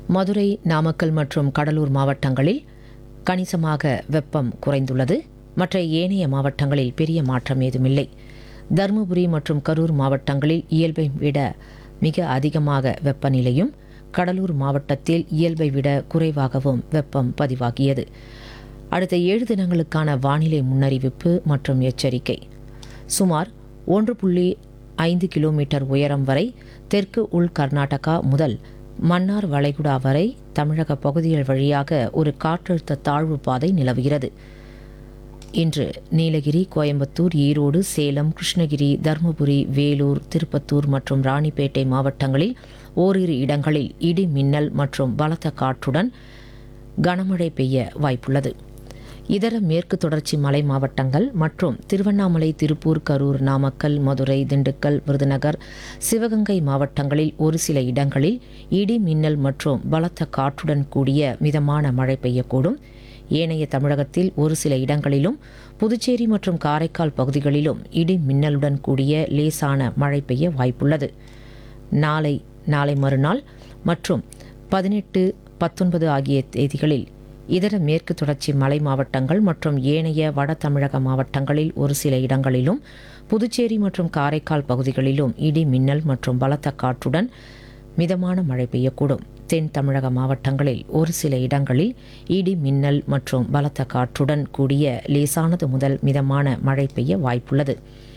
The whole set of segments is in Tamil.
மதுரை நாமக்கல் மற்றும் கடலூர் மாவட்டங்களில் கணிசமாக வெப்பம் குறைந்துள்ளது மற்ற ஏனைய மாவட்டங்களில் பெரிய மாற்றம் ஏதுமில்லை தருமபுரி மற்றும் கரூர் மாவட்டங்களில் இயல்பை விட மிக அதிகமாக வெப்பநிலையும் கடலூர் மாவட்டத்தில் இயல்பை விட குறைவாகவும் வெப்பம் பதிவாகியது அடுத்த ஏழு தினங்களுக்கான வானிலை முன்னறிவிப்பு மற்றும் எச்சரிக்கை சுமார் ஒன்று புள்ளி ஐந்து கிலோமீட்டர் உயரம் வரை தெற்கு உள் கர்நாடகா முதல் மன்னார் வளைகுடா வரை தமிழக பகுதிகள் வழியாக ஒரு காற்றழுத்த தாழ்வு பாதை நிலவுகிறது இன்று நீலகிரி கோயம்புத்தூர் ஈரோடு சேலம் கிருஷ்ணகிரி தருமபுரி வேலூர் திருப்பத்தூர் மற்றும் ராணிப்பேட்டை மாவட்டங்களில் ஓரிரு இடங்களில் இடி மின்னல் மற்றும் பலத்த காற்றுடன் கனமழை பெய்ய வாய்ப்புள்ளது இதர மேற்கு தொடர்ச்சி மலை மாவட்டங்கள் மற்றும் திருவண்ணாமலை திருப்பூர் கரூர் நாமக்கல் மதுரை திண்டுக்கல் விருதுநகர் சிவகங்கை மாவட்டங்களில் ஒரு சில இடங்களில் இடி மின்னல் மற்றும் பலத்த காற்றுடன் கூடிய மிதமான மழை பெய்யக்கூடும் ஏனைய தமிழகத்தில் ஒரு சில இடங்களிலும் புதுச்சேரி மற்றும் காரைக்கால் பகுதிகளிலும் இடி மின்னலுடன் கூடிய லேசான மழை பெய்ய வாய்ப்புள்ளது நாளை நாளை மறுநாள் மற்றும் பதினெட்டு பத்தொன்பது ஆகிய தேதிகளில் இதர மேற்கு தொடர்ச்சி மலை மாவட்டங்கள் மற்றும் ஏனைய வட தமிழக மாவட்டங்களில் ஒரு சில இடங்களிலும் புதுச்சேரி மற்றும் காரைக்கால் பகுதிகளிலும் இடி மின்னல் மற்றும் பலத்த காற்றுடன் மிதமான மழை பெய்யக்கூடும் தென் தமிழக மாவட்டங்களில் ஒரு சில இடங்களில் இடி மின்னல் மற்றும் பலத்த காற்றுடன் கூடிய லேசானது முதல் மிதமான மழை பெய்ய வாய்ப்புள்ளது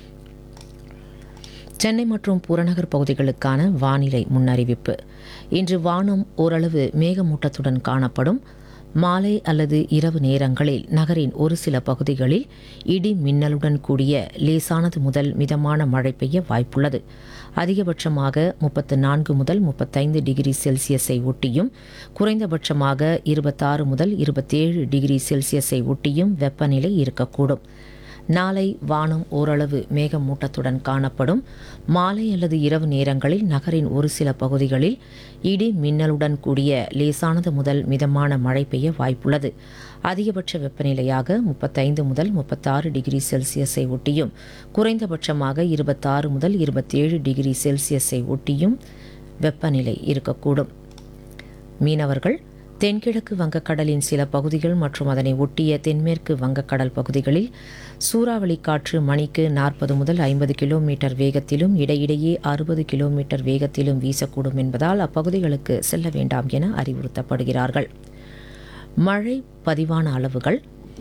சென்னை மற்றும் புறநகர் பகுதிகளுக்கான வானிலை முன்னறிவிப்பு இன்று வானம் ஓரளவு மேகமூட்டத்துடன் காணப்படும் மாலை அல்லது இரவு நேரங்களில் நகரின் ஒரு சில பகுதிகளில் இடி மின்னலுடன் கூடிய லேசானது முதல் மிதமான மழை பெய்ய வாய்ப்புள்ளது அதிகபட்சமாக முப்பத்து நான்கு முதல் முப்பத்தைந்து டிகிரி செல்சியஸை ஒட்டியும் குறைந்தபட்சமாக இருபத்தாறு முதல் இருபத்தேழு டிகிரி செல்சியஸை ஒட்டியும் வெப்பநிலை இருக்கக்கூடும் நாளை வானம் ஓரளவு மேகமூட்டத்துடன் காணப்படும் மாலை அல்லது இரவு நேரங்களில் நகரின் ஒரு சில பகுதிகளில் இடி மின்னலுடன் கூடிய லேசானது முதல் மிதமான மழை பெய்ய வாய்ப்புள்ளது அதிகபட்ச வெப்பநிலையாக முப்பத்தைந்து முதல் முப்பத்தாறு டிகிரி செல்சியஸை ஒட்டியும் குறைந்தபட்சமாக இருபத்தாறு முதல் இருபத்தேழு டிகிரி செல்சியஸை ஒட்டியும் வெப்பநிலை இருக்கக்கூடும் மீனவர்கள் தென்கிழக்கு வங்கக்கடலின் சில பகுதிகள் மற்றும் அதனை ஒட்டிய தென்மேற்கு வங்கக்கடல் பகுதிகளில் சூறாவளி காற்று மணிக்கு நாற்பது முதல் ஐம்பது கிலோமீட்டர் வேகத்திலும் இடையிடையே அறுபது கிலோமீட்டர் வேகத்திலும் வீசக்கூடும் என்பதால் அப்பகுதிகளுக்கு செல்ல வேண்டாம் என அறிவுறுத்தப்படுகிறார்கள் மழை பதிவான அளவுகள்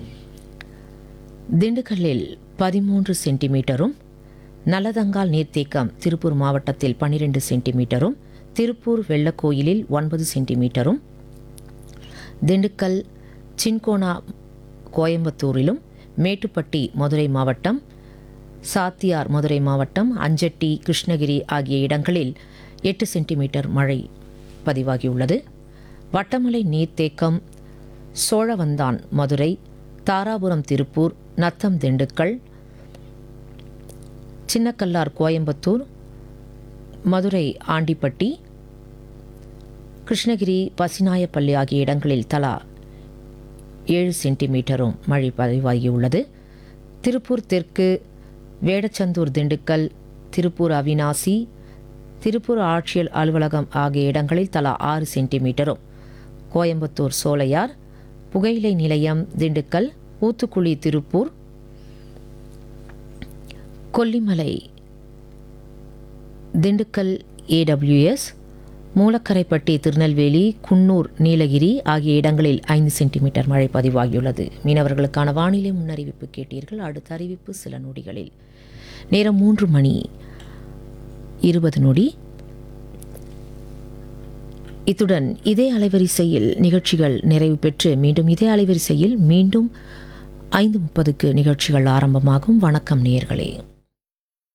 திண்டுக்கல்லில் பதிமூன்று சென்டிமீட்டரும் நல்லதங்கால் நீர்த்தேக்கம் திருப்பூர் மாவட்டத்தில் பன்னிரெண்டு சென்டிமீட்டரும் திருப்பூர் வெள்ளக்கோயிலில் ஒன்பது சென்டிமீட்டரும் திண்டுக்கல் சின்கோனா கோயம்புத்தூரிலும் மேட்டுப்பட்டி மதுரை மாவட்டம் சாத்தியார் மதுரை மாவட்டம் அஞ்சட்டி கிருஷ்ணகிரி ஆகிய இடங்களில் எட்டு சென்டிமீட்டர் மழை பதிவாகியுள்ளது வட்டமலை நீர்த்தேக்கம் சோழவந்தான் மதுரை தாராபுரம் திருப்பூர் நத்தம் திண்டுக்கல் சின்னக்கல்லார் கோயம்புத்தூர் மதுரை ஆண்டிப்பட்டி கிருஷ்ணகிரி பசிநாயப்பள்ளி ஆகிய இடங்களில் தலா ஏழு சென்டிமீட்டரும் மழை பதிவாகியுள்ளது திருப்பூர் தெற்கு வேடச்சந்தூர் திண்டுக்கல் திருப்பூர் அவினாசி திருப்பூர் ஆட்சியர் அலுவலகம் ஆகிய இடங்களில் தலா ஆறு சென்டிமீட்டரும் கோயம்புத்தூர் சோலையார் புகையிலை நிலையம் திண்டுக்கல் ஊத்துக்குழி திருப்பூர் கொல்லிமலை திண்டுக்கல் ஏடபிள்யூஎஸ் மூலக்கரைப்பட்டி திருநெல்வேலி குன்னூர் நீலகிரி ஆகிய இடங்களில் ஐந்து சென்டிமீட்டர் மழை பதிவாகியுள்ளது மீனவர்களுக்கான வானிலை முன்னறிவிப்பு கேட்டீர்கள் அடுத்த அறிவிப்பு சில நொடிகளில் நேரம் மூன்று மணி இருபது நொடி இத்துடன் இதே அலைவரிசையில் நிகழ்ச்சிகள் நிறைவு பெற்று மீண்டும் இதே அலைவரிசையில் மீண்டும் ஐந்து முப்பதுக்கு நிகழ்ச்சிகள் ஆரம்பமாகும் வணக்கம் நேயர்களே